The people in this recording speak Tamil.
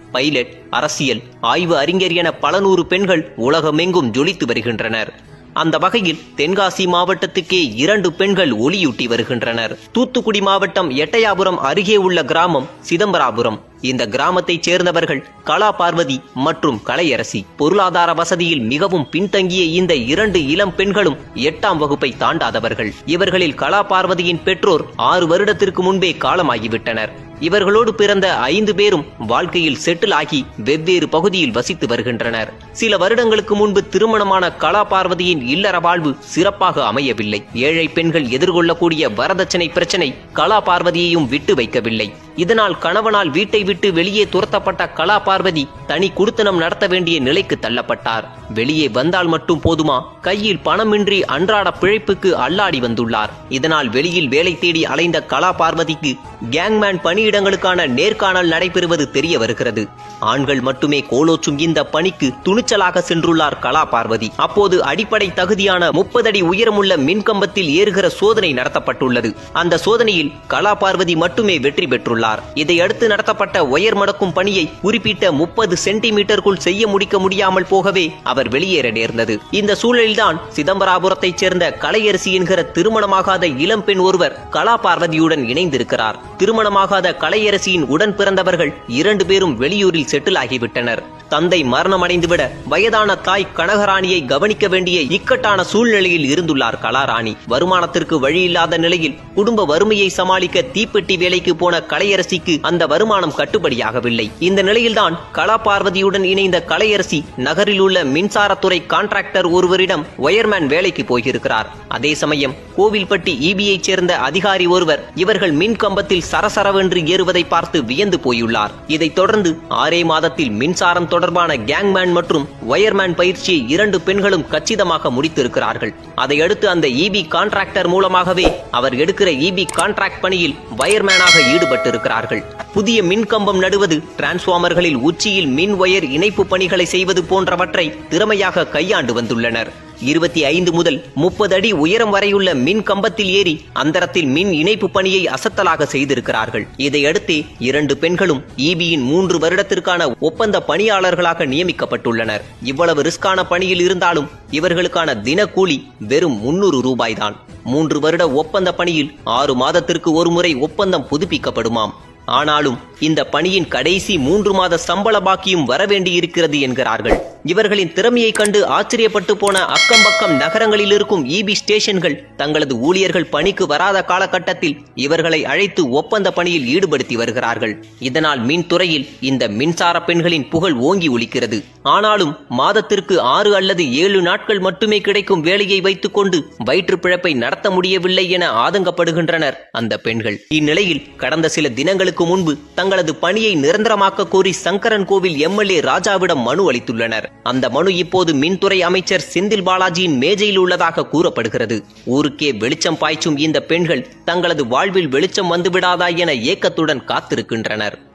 பைலட் அரசியல் ஆய்வு அறிஞர் என பல நூறு பெண்கள் உலகமெங்கும் ஜொலித்து வருகின்றனர் அந்த வகையில் தென்காசி மாவட்டத்துக்கே இரண்டு பெண்கள் ஒளியூட்டி வருகின்றனர் தூத்துக்குடி மாவட்டம் எட்டயாபுரம் அருகே உள்ள கிராமம் சிதம்பராபுரம் இந்த கிராமத்தைச் சேர்ந்தவர்கள் கலா பார்வதி மற்றும் கலையரசி பொருளாதார வசதியில் மிகவும் பின்தங்கிய இந்த இரண்டு இளம் பெண்களும் எட்டாம் வகுப்பை தாண்டாதவர்கள் இவர்களில் கலா பார்வதியின் பெற்றோர் ஆறு வருடத்திற்கு முன்பே காலமாகிவிட்டனர் இவர்களோடு பிறந்த ஐந்து பேரும் வாழ்க்கையில் செட்டில் ஆகி வெவ்வேறு பகுதியில் வசித்து வருகின்றனர் சில வருடங்களுக்கு முன்பு திருமணமான கலா பார்வதியின் இல்லற வாழ்வு சிறப்பாக அமையவில்லை ஏழை பெண்கள் எதிர்கொள்ளக்கூடிய வரதட்சணை பிரச்சனை கலா பார்வதியையும் விட்டு வைக்கவில்லை இதனால் கணவனால் வீட்டை விட்டு வெளியே துரத்தப்பட்ட கலா பார்வதி தனி குடுத்தனம் நடத்த வேண்டிய நிலைக்கு தள்ளப்பட்டார் வெளியே வந்தால் மட்டும் போதுமா கையில் பணமின்றி அன்றாட பிழைப்புக்கு அல்லாடி வந்துள்ளார் இதனால் வெளியில் வேலை தேடி அலைந்த கலா பார்வதிக்கு கேங்மேன் பணியிடங்களுக்கான நேர்காணல் நடைபெறுவது தெரிய வருகிறது ஆண்கள் மட்டுமே கோலோச்சும் இந்த பணிக்கு துணிச்சலாக சென்றுள்ளார் கலா பார்வதி அப்போது அடிப்படை தகுதியான முப்பது அடி உயரமுள்ள மின்கம்பத்தில் ஏறுகிற சோதனை நடத்தப்பட்டுள்ளது அந்த சோதனையில் கலா பார்வதி மட்டுமே வெற்றி பெற்றுள்ளார் இதையடுத்து நடத்தப்பட்ட உயர் மடக்கும் பணியை குறிப்பிட்ட முப்பது சென்டிமீட்டருக்குள் செய்ய முடிக்க முடியாமல் போகவே அவர் வெளியேற நேர்ந்தது இந்த சூழலில்தான் சிதம்பராபுரத்தைச் சேர்ந்த கலையரசி என்கிற திருமணமாகாத இளம்பெண் ஒருவர் கலா பார்வதியுடன் இணைந்திருக்கிறார் திருமணமாகாத கலையரசியின் உடன் பிறந்தவர்கள் இரண்டு பேரும் வெளியூரில் செட்டில் ஆகிவிட்டனர் தந்தை மரணமடைந்துவிட வயதான தாய் கனகராணியை கவனிக்க வேண்டிய இக்கட்டான சூழ்நிலையில் இருந்துள்ளார் கலாராணி வருமானத்திற்கு வழியில்லாத நிலையில் குடும்ப வறுமையை சமாளிக்க தீப்பெட்டி வேலைக்கு போன கலையரசிக்கு அந்த வருமானம் கட்டுப்படியாகவில்லை இந்த நிலையில்தான் கலா பார்வதியுடன் இணைந்த கலையரசி நகரில் உள்ள மின்சாரத்துறை கான்ட்ராக்டர் ஒருவரிடம் ஒயர்மேன் வேலைக்கு போயிருக்கிறார் அதே சமயம் கோவில்பட்டி ஈபியைச் சேர்ந்த அதிகாரி ஒருவர் இவர்கள் மின் கம்பத்தில் சரசரவென்று ஏறுவதை பார்த்து வியந்து போயுள்ளார் இதைத் தொடர்ந்து ஆறே மாதத்தில் மின்சாரம் தொடர்பான கேங்மேன் மற்றும் ஒயர்மேன் பயிற்சியை இரண்டு பெண்களும் கச்சிதமாக முடித்திருக்கிறார்கள் அதையடுத்து அந்த இபி கான்ட்ராக்டர் மூலமாகவே அவர் எடுக்கிற இபி கான்ட்ராக்ட் பணியில் வயர்மேனாக ஈடுபட்டிருக்கிறார்கள் புதிய மின்கம்பம் நடுவது டிரான்ஸ்பார்மர்களில் உச்சியில் மின் ஒயர் இணைப்பு பணிகளை செய்வது போன்றவற்றை திறமையாக கையாண்டு வந்துள்ளனர் இருபத்தி ஐந்து முதல் முப்பது அடி உயரம் வரையுள்ள மின் கம்பத்தில் ஏறி அந்தரத்தில் மின் இணைப்பு பணியை அசத்தலாக செய்திருக்கிறார்கள் இதையடுத்தே இரண்டு பெண்களும் ஈபியின் மூன்று வருடத்திற்கான ஒப்பந்த பணியாளர்களாக நியமிக்கப்பட்டுள்ளனர் இவ்வளவு ரிஸ்கான பணியில் இருந்தாலும் இவர்களுக்கான தினக்கூலி வெறும் முன்னூறு ரூபாய்தான் மூன்று வருட ஒப்பந்த பணியில் ஆறு மாதத்திற்கு ஒருமுறை ஒப்பந்தம் புதுப்பிக்கப்படுமாம் ஆனாலும் இந்த பணியின் கடைசி மூன்று மாத சம்பள பாக்கியும் வரவேண்டியிருக்கிறது என்கிறார்கள் இவர்களின் திறமையை கண்டு ஆச்சரியப்பட்டு போன அக்கம் பக்கம் நகரங்களில் இருக்கும் இபி ஸ்டேஷன்கள் தங்களது ஊழியர்கள் பணிக்கு வராத காலகட்டத்தில் இவர்களை அழைத்து ஒப்பந்த பணியில் ஈடுபடுத்தி வருகிறார்கள் இதனால் மின்துறையில் இந்த மின்சார பெண்களின் புகழ் ஓங்கி ஒலிக்கிறது ஆனாலும் மாதத்திற்கு ஆறு அல்லது ஏழு நாட்கள் மட்டுமே கிடைக்கும் வேலையை வைத்துக்கொண்டு வயிற்று பிழப்பை நடத்த முடியவில்லை என ஆதங்கப்படுகின்றனர் அந்த பெண்கள் இந்நிலையில் கடந்த சில தினங்களுக்கு முன்பு தங்களது பணியை நிரந்தரமாக்க கோரி சங்கரன் கோவில் எம்எல்ஏ ராஜாவிடம் மனு அளித்துள்ளனர் அந்த மனு இப்போது மின்துறை அமைச்சர் செந்தில் பாலாஜியின் மேஜையில் உள்ளதாக கூறப்படுகிறது ஊருக்கே வெளிச்சம் பாய்ச்சும் இந்த பெண்கள் தங்களது வாழ்வில் வெளிச்சம் வந்துவிடாதா என ஏக்கத்துடன் காத்திருக்கின்றனர்